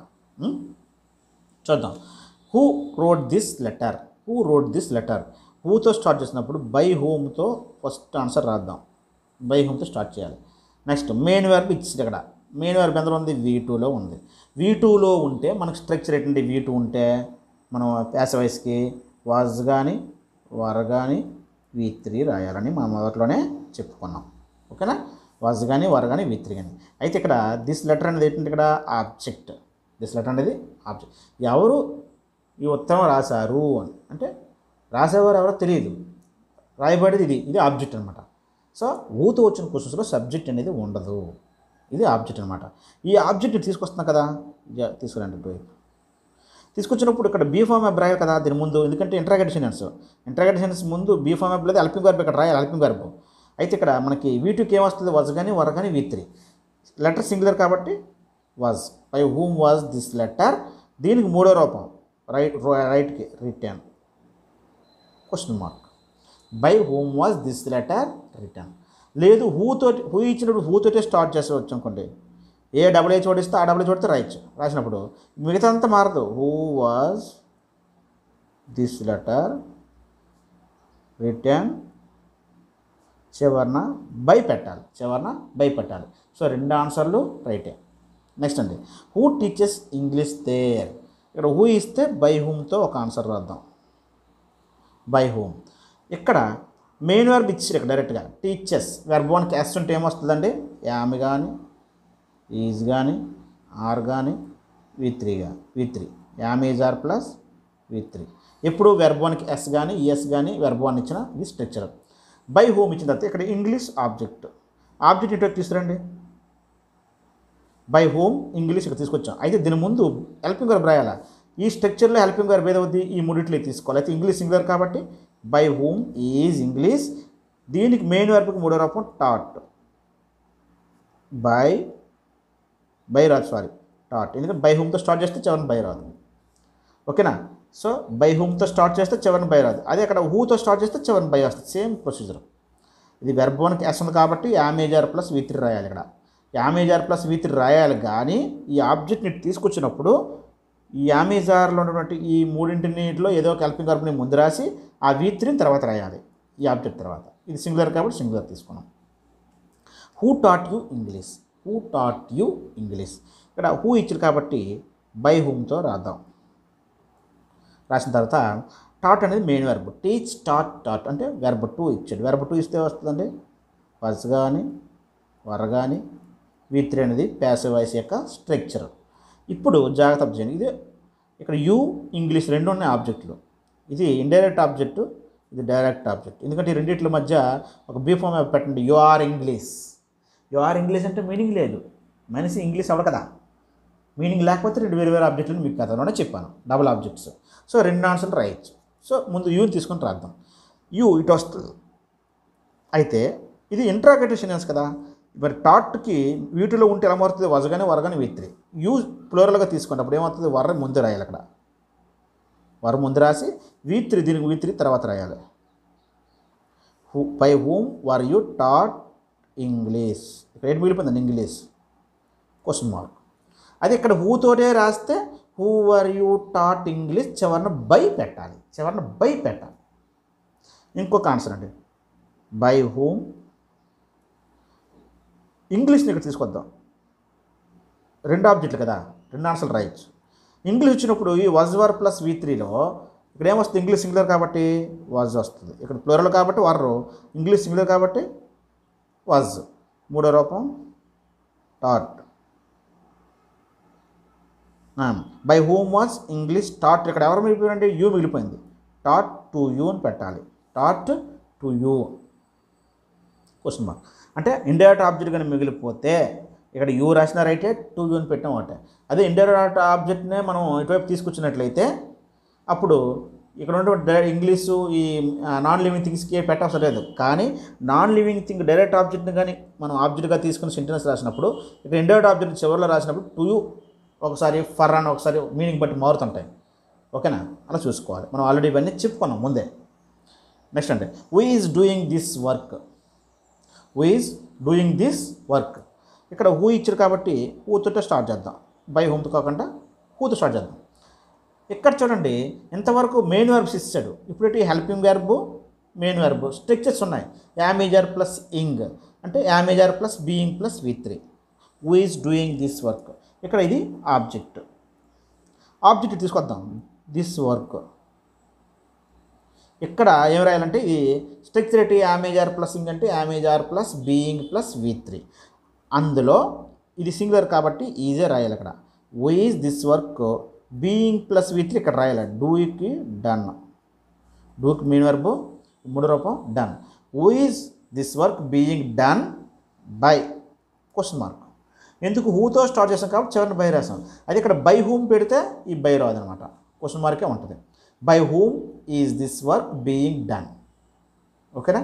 చూద్దాం who wrote this letter who wrote this letter హూతో స్టార్ట్ చేసినప్పుడు బై హోమ్తో ఫస్ట్ ఆన్సర్ రాద్దాం బై హోమ్తో స్టార్ట్ చేయాలి నెక్స్ట్ మెయిన్ వెర్బ్ ఇచ్చింది ఇక్కడ మెయిన్ వెర్బ్ ఎందులో ఉంది వీ టూలో ఉంది వీ టూలో ఉంటే మనకు స్ట్రక్చర్ ఏంటంటే వీ టూ ఉంటే మనం ప్యాసవైస్కి వాజ్ కానీ వర్ కానీ వీ త్రీ రాయాలని మనం మొదట్లోనే చెప్పుకున్నాం ఓకేనా వాజ్ కానీ వర్ కానీ వీ త్రీ కానీ అయితే ఇక్కడ దిస్ లెటర్ అనేది ఏంటంటే ఇక్కడ ఆబ్జెక్ట్ దిస్ లెటర్ అనేది ఆబ్జెక్ట్ ఎవరు ఈ ఉత్తరం రాశారు అని అంటే రాసేవారు ఎవరో తెలియదు రాయబడేది ఇది ఇది ఆబ్జెక్ట్ అనమాట సో ఊతో వచ్చిన క్వశ్చన్స్లో సబ్జెక్ట్ అనేది ఉండదు ఇది ఆబ్జెక్ట్ అనమాట ఈ ఆబ్జెక్ట్ తీసుకొస్తున్నాం కదా జ- తీసుకురండి ఇటువైపు తీసుకొచ్చినప్పుడు ఇక్కడ బీ ఫామ్ యాప్ రాయాలి కదా దీని ముందు ఎందుకంటే ఇంట్రాగేషన్స్ ఇంట్రాగేషన్స్ ముందు బీ ఫామ్ యాప్ లేదు అల్పింగ్ వర్బ్ ఇక్కడ రాయాలి అల్పింగ్ వర్బ్ అయితే ఇక్కడ మనకి వీటికి ఏమొస్తుంది వజ్ కానీ వర్ కానీ వీ త్రీ లెటర్ సింగులర్ కాబట్టి was by whom was this letter దీనికి మూడో రూపం రైట్ రైట్కి return question mark by whom was this letter return లేదు హూ తోటి హూ ఇచ్చినప్పుడు హూ తోటే స్టార్ట్ చేసేవచ్చు అనుకోండి ఏ డబుల్ హెచ్ ఓడిస్తే ఆ డబుల్ హెచ్ ఓడితే రాయొచ్చు రాసినప్పుడు మిగతా అంతా మారదు who was this letter return చివరన బై పెట్టాలి చివరన బై పెట్టాలి సో రెండు ఆన్సర్లు రైటే నెక్స్ట్ అండి హూ టీచర్స్ ఇంగ్లీష్ దేర్ ఇక్కడ హూ ఇస్తే బై హూమ్తో ఒక ఆన్సర్ రాద్దాం బై హోమ్ ఇక్కడ మెయిన్ వర్బ్ ఇచ్చారు ఇక్కడ డైరెక్ట్గా టీచర్స్ వెర్బ్ వన్కి ఎస్ ఉంటే ఏమొస్తుందండి యామ్ కానీ ఈజ్ కానీ ఆర్ కానీ వి త్రీగా V three am is are plus V three ఎప్పుడు వెర్బ్ వన్కి ఎస్ కానీ ఈఎస్ కానీ వెర్బ్ వన్ ఇచ్చిన ఇది స్ట్రక్చర్ బై హోమ్ ఇచ్చిన తర్వాత ఇక్కడ ఇంగ్లీష్ ఆబ్జెక్ట్ ఆబ్జెక్ట్ ఇటు తీసుకురండి బై హోమ్ ఇంగ్లీష్ ఇక్కడ తీసుకొచ్చాం అయితే దీని ముందు హెల్పింగ్ వర్బ్ రాయాలా ఈ స్ట్రక్చర్లో హెల్పింగ్ వర్బ్ ఏదవుద్ది ఈ మూడిట్లో తీసుకోవాలి అయితే ఇంగ్లీష్ సింగులర్ కాబట్టి బై హోమ్ ఈజ్ ఇంగ్లీష్ దీనికి మెయిన్ వర్బ్కి మూడో రూపం టాట్ బై బై రాదు సారీ టాట్ ఎందుకంటే బై హోమ్తో స్టార్ట్ చేస్తే చివరిని బై రాదు ఓకేనా సో బై హోమ్తో స్టార్ట్ చేస్తే చివరిని బై రాదు అదే అక్కడ హూతో స్టార్ట్ చేస్తే చివరిని బై వస్తుంది సేమ్ ప్రొసీజర్ ఇది వెర్బ్ వన్కి ఎస్ ఉంది కాబట్టి యామేజార్ ప్లస్ వి త్రీ రాయాలి ఇక్కడ యామేజార్ ప్లస్ వి త్రీ రాయాలి కానీ ఈ ఆబ్జెక్ట్ని తీసుకొచ్చినప్పుడు ఈ యామేజార్లో ఉన్నటువంటి ఈ మూడింటిలో ఏదో ఒక హెల్పింగ్ వర్బ్ని ముందు రాసి ఆ వి త్రీని తర్వాత రాయాలి ఈ ఆబ్జెక్ట్ తర్వాత ఇది సింగులర్ కాబట్టి సింగులర్ తీసుకున్నాం who taught you English who taught you English ఇక్కడ హూ ఇచ్చారు కాబట్టి బై హూమ్తో రాద్దాం రాసిన తర్వాత టాట్ అనేది main verb teach taught taught అంటే వెర్బ్ టూ ఇచ్చాడు వెర్బ్ టూ ఇస్తే వస్తుందండి వస్ కానీ వర కానీ వి త్రీ అనేది ప్యాసివ్ వాయిస్ యొక్క స్ట్రక్చర్ ఇప్పుడు జాగ్రత్త చేయండి ఇది ఇక్కడ యూ ఇంగ్లీష్ రెండు ఉన్నాయి ఆబ్జెక్టులు ఇది ఇండైరెక్ట్ ఆబ్జెక్టు ఇది డైరెక్ట్ ఆబ్జెక్ట్ ఎందుకంటే ఈ రెండిట్ల మధ్య ఒక బీఫామ్ పెట్టండి you are English you are English అంటే మీనింగ్ లేదు మనిషి ఇంగ్లీష్ అవ్వదు కదా మీనింగ్ లేకపోతే రెండు వేరు వేరు ఆబ్జెక్టులు మీకు కథలోనే చెప్పాను డబుల్ ఆబ్జెక్ట్స్ సో రెండు ఆన్సర్లు రాయొచ్చు సో ముందు యూని తీసుకొని రాద్దాం యూ ఇటు వస్తుంది అయితే ఇది ఇంట్రాగేటివ్ సెంటెన్స్ కదా మరి టాట్కి వీటిలో ఉంటే ఎలా మారుతుంది వజగానే వరగానే వీత్రి యూ ప్లోరల్గా తీసుకుంటే అప్పుడు ఏమవుతుంది వర ముందు రాయాలి అక్కడ వర ముందు రాసి వీత్రి దీనికి వీత్రి తర్వాత రాయాలి who by whom were you taught English ఇక్కడ ఏంటి మిగిలిపోయిందండి ఇంగ్లీష్ క్వశ్చన్ మార్క్ అది ఇక్కడ హూతోటే రాస్తే who are you taught English చివరిన బై పెట్టాలి చివరిన బై పెట్టాలి ఇంకొక ఆన్సర్ అండి బై హూమ్ ఇంగ్లీష్ని ఇక్కడ తీసుకొద్దాం రెండు ఆబ్జెక్టులు కదా రెండు ఆన్సర్లు రాయొచ్చు ఇంగ్లీష్ వచ్చినప్పుడు ఈ వజ్ వర్ ప్లస్ వి త్రీలో ఇక్కడ ఏమొస్తుంది ఇంగ్లీష్ సింగులర్ కాబట్టి వాజ్ వస్తుంది ఇక్కడ ప్లూరల్ కాబట్టి వర్ ఇంగ్లీష్ సింగులర్ కాబట్టి వాజ్ మూడో రూపం taught by whom was English taught ఇక్కడ ఎవరు మిగిలిపోయారంటే యూ మిగిలిపోయింది టాట్ టు యూ అని పెట్టాలి taught to you question mark అంటే ఇండైరెక్ట్ ఆబ్జెక్ట్ కానీ మిగిలిపోతే ఇక్కడ యూ రాసిన రైటే టూ యూ అని పెట్టాం ఒకటే అదే ఇండైరెక్ట్ ఆబ్జెక్ట్నే మనం ఇటువైపు తీసుకొచ్చినట్లయితే అప్పుడు ఇక్కడ ఉన్నటువంటి డై- ఇంగ్లీషు ఈ నాన్ లివింగ్ థింగ్స్కి పెట్టవసరం లేదు కానీ నాన్ లివింగ్ థింగ్ డైరెక్ట్ ఆబ్జెక్ట్ని కానీ మనం ఆబ్జెక్ట్గా తీసుకుని సెంటెన్స్ రాసినప్పుడు ఇక్కడ ఇండైరెక్ట్ ఆబ్జెక్ట్ చివరిలో రాసినప్పుడు టు యూ ఒకసారి ఫర్ అని ఒకసారి మీనింగ్ బట్టి మారుతుంటాయి ఓకేనా అలా చూసుకోవాలి మనం ఆల్రెడీ ఇవన్నీ చెప్పుకున్నాం ముందే నెక్స్ట్ అంటే who is doing this work who is doing this work ఇక్కడ హూ ఇచ్చారు కాబట్టి హూతో స్టార్ట్ చేద్దాం బై హోమ్తో కాకుండా హూతో స్టార్ట్ చేద్దాం ఇక్కడ చూడండి ఇంతవరకు మెయిన్ వెర్బ్స్ ఇచ్చాడు ఇప్పుడు helping verb main verb structures ఉన్నాయి యామేజర్ ప్లస్ ఇంగ్ అంటే am is are plus being plus V three who is doing this work ఇక్కడ ఇది ఆబ్జెక్ట్ ఆబ్జెక్ట్ తీసుకొద్దాం దిస్ వర్క్ ఇక్కడ ఏం రాయాలంటే ఇది స్ట్రక్చరిటీ యామేజార్ ప్లస్ ఇంగ్ అంటే am is are plus being plus V three అందులో ఇది సింగులర్ కాబట్టి ఈజీ రాయాలి ఇక్కడ ఓ is this work being plus V three ఇక్కడ రాయాలి డూకి డన్ డూకి మీన్ వర్బు మూడు రూపం డన్ ఓ is this work being done by question mark ఎందుకు హూతో స్టార్ట్ చేసాం కాబట్టి చివరిని బై రాసాం అది ఇక్కడ బై హూమ్ పెడితే ఈ బై రాదనమాట క్వశ్చన్ మార్కే ఉంటుంది by whom is this work being done ఓకేనా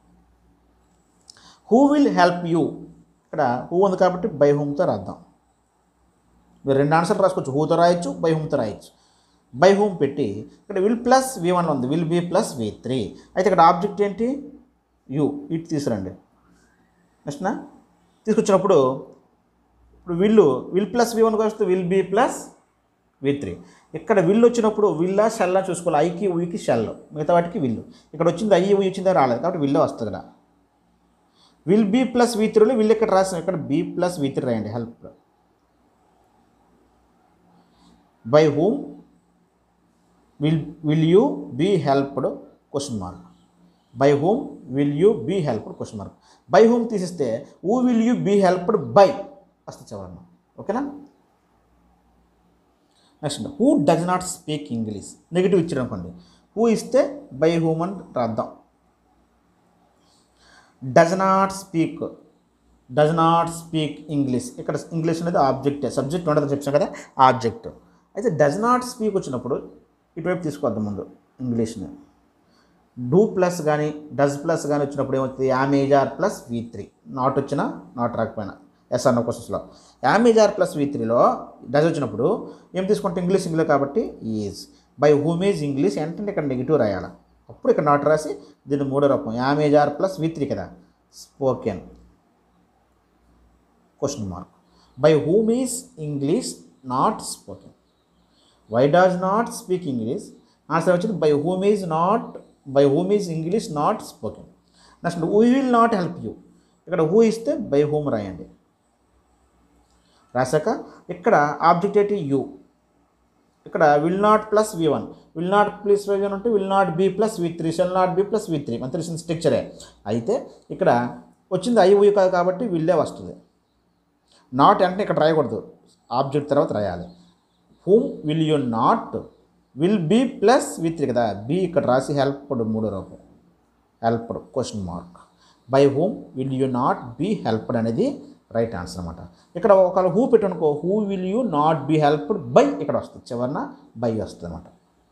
హూ విల్ హెల్ప్ యూ ఇక్కడ హూ ఉంది కాబట్టి బై హూమ్తో రాద్దాం మీరు రెండు ఆన్సర్లు రాసుకోవచ్చు హూతో రాయొచ్చు బై హూమ్తో రాయొచ్చు బై హూమ్ పెట్టి ఇక్కడ విల్ ప్లస్ వి వన్ ఉంది will be plus V three అయితే ఇక్కడ ఆబ్జెక్ట్ ఏంటి యు ఇటు తీసుకురండి నెక్స్ట్నా తీసుకొచ్చినప్పుడు ఇప్పుడు విల్లు విల్ ప్లస్ వి వన్కి వస్తే will be plus V three ఇక్కడ విల్ వచ్చినప్పుడు విల్లా షెల్లా చూసుకోవాలి ఐకి ఉయికి షెల్ మిగతా వాటికి విల్లు ఇక్కడ వచ్చింది ఐ ఉయి వచ్చిందా రాలేదు కాబట్టి విల్లే వస్తుంది ఇక్కడ విల్ బి ప్లస్ వి త్రీలో విల్ ఇక్కడ రాసిన ఇక్కడ బి ప్లస్ వి త్రీ రాయండి help by whom will will you be helped question mark by whom will you be helped question mark by whom తీసిస్తే who will you be helped by వస్తుంది చివరన ఓకేనా next who does not speak English negative ఇచ్చాడు అనుకోండి who ఇస్తే by whom అని రాద్దాం does not speak does not speak English ఇక్కడ ఇంగ్లీష్ అనేది ఆబ్జెక్ట్ సబ్జెక్ట్ ఉండదు చెప్పాను కదా ఆబ్జెక్ట్ అయితే డజ్ నాట్ స్పీక్ వచ్చినప్పుడు ఇటువైపు తీసుకోవద్దాం ముందు ఇంగ్లీష్ని డూ ప్లస్ కానీ డజ్ ప్లస్ కానీ వచ్చినప్పుడు ఏమవుతుంది am is are plus V three not వచ్చినా నాట్ రాకపోయినా ఎస్ అన్న క్వశ్చన్స్లో యామేజార్ ప్లస్ వి త్రీలో డజ్ వచ్చినప్పుడు ఏం తీసుకుంటే ఇంగ్లీష్ ఇంగ్లీష్ కాబట్టి is by whom is English ఏంటంటే ఇక్కడ నెగిటివ్ రాయాలి అప్పుడు ఇక్కడ నాట్ రాసి దీన్ని మూడో రూపం యామేజార్ ప్లస్ వి త్రీ కదా spoken question mark by whom is English not spoken why does not speak English answer వచ్చింది by whom is not by whom is English not spoken next we will not help you ఇక్కడ who ఇస్తే by whom రాయండి రాశాక ఇక్కడ object ఏంటి you ఇక్కడ will not plus V one will not plus V one అంటే will not be plus V three shell not be plus V three మన తెలిసిన స్ట్రక్చరే అయితే ఇక్కడ వచ్చింది ఐ ఊయి కాదు కాబట్టి విల్లే వస్తుంది నాట్ అంటే ఇక్కడ రాయకూడదు ఆబ్జెక్ట్ తర్వాత రాయాలి whom will you not will be plus V three కదా బి ఇక్కడ రాసి హెల్ప్డ్ మూడో రూపం helped question mark by whom will you not be helped అనేది రైట్ ఆన్సర్ అనమాట ఇక్కడ ఒకవేళ హూ పెట్టనుకో who will you not be helped by ఇక్కడ వస్తుంది చివరిన బై వస్తుంది అనమాట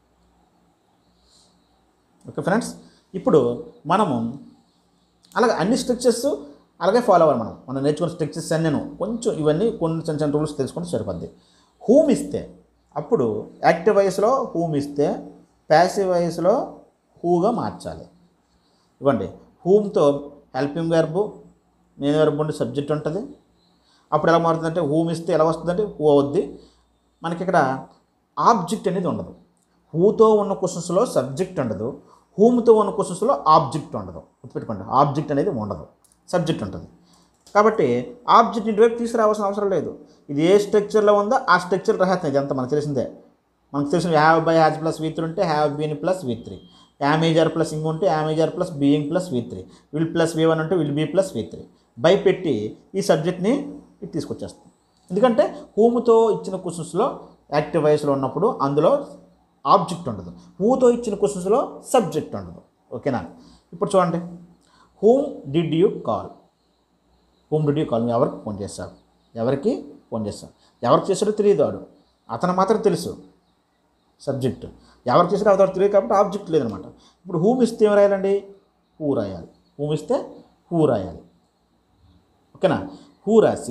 ఓకే ఫ్రెండ్స్ ఇప్పుడు మనము అలాగే అన్ని స్ట్రక్చర్స్ అలాగే ఫాలో అవ్వాలి మనం మనం నేర్చుకున్న స్ట్రక్చర్స్ అన్నీ కొంచెం ఇవన్నీ కొన్ని చిన్న చిన్న రూల్స్ తెలుసుకుంటే సరిపోద్ది హూమ్ ఇస్తే అప్పుడు యాక్టివ్ వయసులో హూమ్ ఇస్తే ప్యాసివ్ వయసులో హూగా మార్చాలి ఇవ్వండి హూమ్తో హెల్పింగ్ వెర్బు నేను వెర్బు ఉండి సబ్జెక్ట్ ఉంటుంది అప్పుడు ఎలా మారుతుందంటే హూమ్ ఇస్తే ఎలా వస్తుందంటే హూ అవుద్ది మనకి ఇక్కడ ఆబ్జెక్ట్ అనేది ఉండదు హూతో ఉన్న క్వశ్చన్స్లో సబ్జెక్ట్ ఉండదు హూమ్తో ఉన్న క్వశ్చన్స్లో ఆబ్జెక్ట్ ఉండదు గుర్తుపెట్టుకోండి ఆబ్జెక్ట్ అనేది ఉండదు సబ్జెక్ట్ ఉంటుంది కాబట్టి ఆబ్జెక్ట్ ఇటువైపు తీసుకురావాల్సిన అవసరం లేదు ఇది ఏ స్ట్రక్చర్లో ఉందో ఆ స్ట్రక్చర్ రహస్యం ఇదంతా మనకు తెలిసిందే మనకు తెలిసిన have by has plus V three ఉంటే have been plus V three am is are plus ing ఉంటే am is are plus being plus V three will plus V one ఉంటే will be plus V three by పెట్టి ఈ సబ్జెక్ట్ని ఇటు తీసుకొచ్చేస్తాం ఎందుకంటే హూమ్తో ఇచ్చిన క్వశ్చన్స్లో యాక్టివ్ వయసులో ఉన్నప్పుడు అందులో ఆబ్జెక్ట్ ఉండదు హూతో ఇచ్చిన క్వశ్చన్స్లో సబ్జెక్ట్ ఉండదు ఓకేనా ఇప్పుడు చూడండి whom did you call whom did you call నువ్వు ఎవరికి ఫోన్ చేశావు ఎవరికి ఫోన్ చేస్తావు ఎవరికి చేశాడో తెలియదు వాడు అతను మాత్రం తెలుసు సబ్జెక్ట్ ఎవరికి చేసాడో అవతల తెలియదు కాబట్టి ఆబ్జెక్ట్ లేదనమాట ఇప్పుడు హూమ్ ఇస్తే ఏం రాయాలండి హూ రాయాలి హూమ్ ఇస్తే హూ రాయాలి ఓకేనా హూ రాసి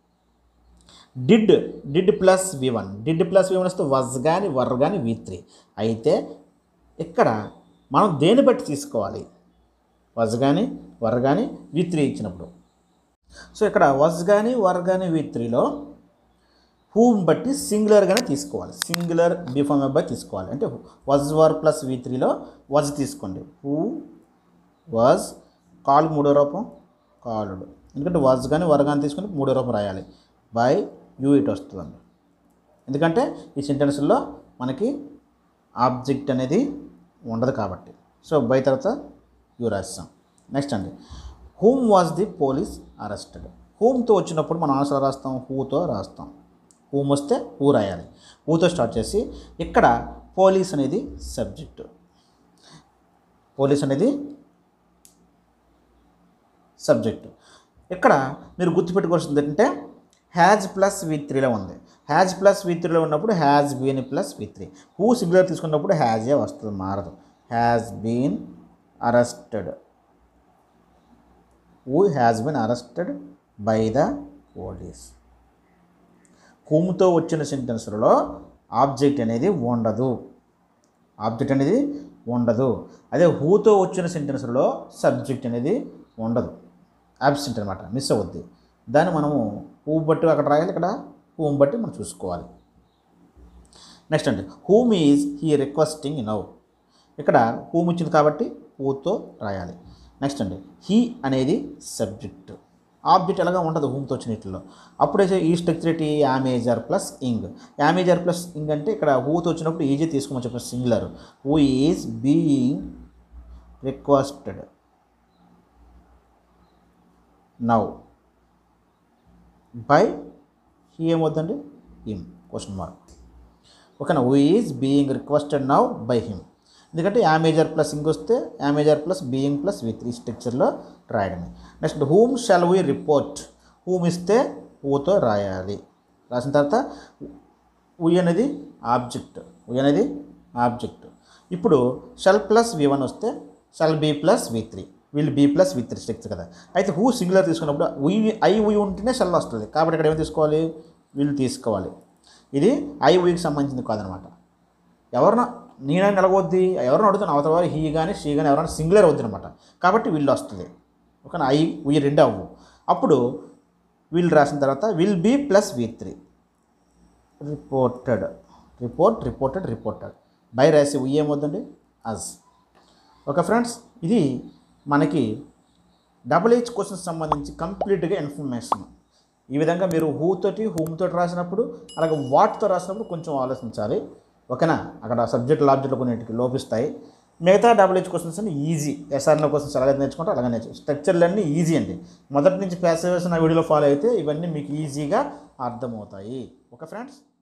did did plus V one did plus V one వస్తే వజ్ కానీ వర్ కానీ వి త్రీ అయితే ఇక్కడ మనం దేని బట్టి తీసుకోవాలి వజ్ కానీ వర్ కానీ వి త్రీ ఇచ్చినప్పుడు సో ఇక్కడ వజ్ కానీ వర్ కానీ వి త్రీలో హూమ్ బట్టి సింగులర్గానే తీసుకోవాలి సింగులర్ బిఫామ్ బై తీసుకోవాలి అంటే వజ్ వర్ ప్లస్ వి త్రీలో వజ్ తీసుకోండి హూ వాజ్ కాల్ మూడో రూపం కాలుడు ఎందుకంటే వాజ్ కానీ వర్ కానీ తీసుకొని మూడో రూపం రాయాలి బై యూ ఇట్ వస్తుందండి ఎందుకంటే ఈ సెంటెన్స్లో మనకి ఆబ్జెక్ట్ అనేది ఉండదు కాబట్టి సో బై తర్వాత యూ రాస్తాం నెక్స్ట్ అండి whom was the police arrested హూమ్తో వచ్చినప్పుడు మనం ఆన్సర్ రాస్తాం హూతో రాస్తాం హూమ్ వస్తే హూ రాయాలి హూతో స్టార్ట్ చేసి ఇక్కడ పోలీస్ అనేది సబ్జెక్టు పోలీస్ అనేది సబ్జెక్టు ఇక్కడ మీరు గుర్తుపెట్టుకోవాల్సింది ఏంటంటే హ్యాజ్ ప్లస్ వి త్రీలో ఉంది హ్యాజ్ ప్లస్ వి త్రీలో ఉన్నప్పుడు has been plus V three who singular తీసుకున్నప్పుడు హ్యాజే వస్తుంది మారదు has been arrested who has been arrested by the police హూమ్తో వచ్చిన సెంటెన్స్లలో ఆబ్జెక్ట్ అనేది ఉండదు ఆబ్జెక్ట్ అనేది ఉండదు అదే హూతో వచ్చిన సెంటెన్స్లో సబ్జెక్ట్ అనేది ఉండదు యాబ్సెంట్ అనమాట మిస్ అవుద్ది దాన్ని మనము హూ బట్టి అక్కడ రాయాలి ఇక్కడ హూమ్ బట్టి మనం చూసుకోవాలి నెక్స్ట్ అండి whom is he requesting now ఇక్కడ హూమ్ ఇచ్చింది కాబట్టి హూతో రాయాలి నెక్స్ట్ అండి హీ అనేది సబ్జెక్ట్ ఆబ్జెక్ట్ ఎలాగా ఉండదు హూమ్తో వచ్చినట్లో అప్పుడైతే ఈ స్ట్రక్చర్ ఏంటి యామేజర్ ప్లస్ ఇంగ్ యామేజర్ ప్లస్ ఇంగ్ అంటే ఇక్కడ హూతో వచ్చినప్పుడు ఈజీ తీసుకోమని చెప్పిన singular who is being requested now by he ఏమవుద్దండి హిమ్ క్వశ్చన్ మార్క్ ఓకేనా who is being requested now by him ఎందుకంటే యామేజర్ ప్లస్ ఇంగ్ వస్తే am is are plus being plus with ఈ స్ట్రక్చర్లో రాయడమే next whom shall we report whom ఇస్తే హూతో రాయాలి రాసిన తర్వాత ఉయ్ అనేది ఆబ్జెక్ట్ ఉయ్ అనేది ఆబ్జెక్ట్ ఇప్పుడు షల్ ప్లస్ వి వన్ వస్తే shall be plus V three will be plus V three structure కదా అయితే హూ సింగులర్ తీసుకున్నప్పుడు ఉయ్ ఐ ఉయ్ ఉంటేనే షల్ వస్తుంది కాబట్టి ఇక్కడ ఏమి తీసుకోవాలి విల్ తీసుకోవాలి ఇది ఐ ఉయ్కి సంబంధించింది కాదనమాట ఎవరిన నేనైనా ఎలాగొద్ది ఎవరిని అడుగుతున్నా అవతల వారు హీ కానీ షీ కానీ ఎవరైనా సింగులర్ వద్దు అనమాట కాబట్టి వీళ్ళు వస్తుంది ఓకేనా ఐ ఉయ్ రెండు అవ్వు అప్పుడు విల్ రాసిన తర్వాత will be plus V three reported report reported reported by రాసి ఉయ్ ఏమవుద్దండి అజ్ ఓకే ఫ్రెండ్స్ ఇది మనకి డబుల్ హెచ్ క్వశ్చన్స్ సంబంధించి కంప్లీట్గా ఇన్ఫర్మేషన్ ఈ విధంగా మీరు హూ తోటి హూమ్ తోటి రాసినప్పుడు అలాగే వాట్తో రాసినప్పుడు కొంచెం ఆలోచించాలి ఓకేనా అక్కడ సబ్జెక్టులు ఆబ్జెక్టులు కొన్నిటికి లోపిస్తాయి మిగతా డబుల్ హెచ్ క్వశ్చన్స్ అన్ని ఈజీ ఎస్ఆర్ఎల్ క్వశ్చన్స్ అలాగే నేర్చుకుంటే అలాగే నేర్చు స్ట్రక్చర్లు అన్నీ ఈజీ అండి మొదటి నుంచి ప్యాసేజ్ నా వీడియోలో ఫాలో అయితే ఇవన్నీ మీకు ఈజీగా అర్థమవుతాయి ఓకే ఫ్రెండ్స్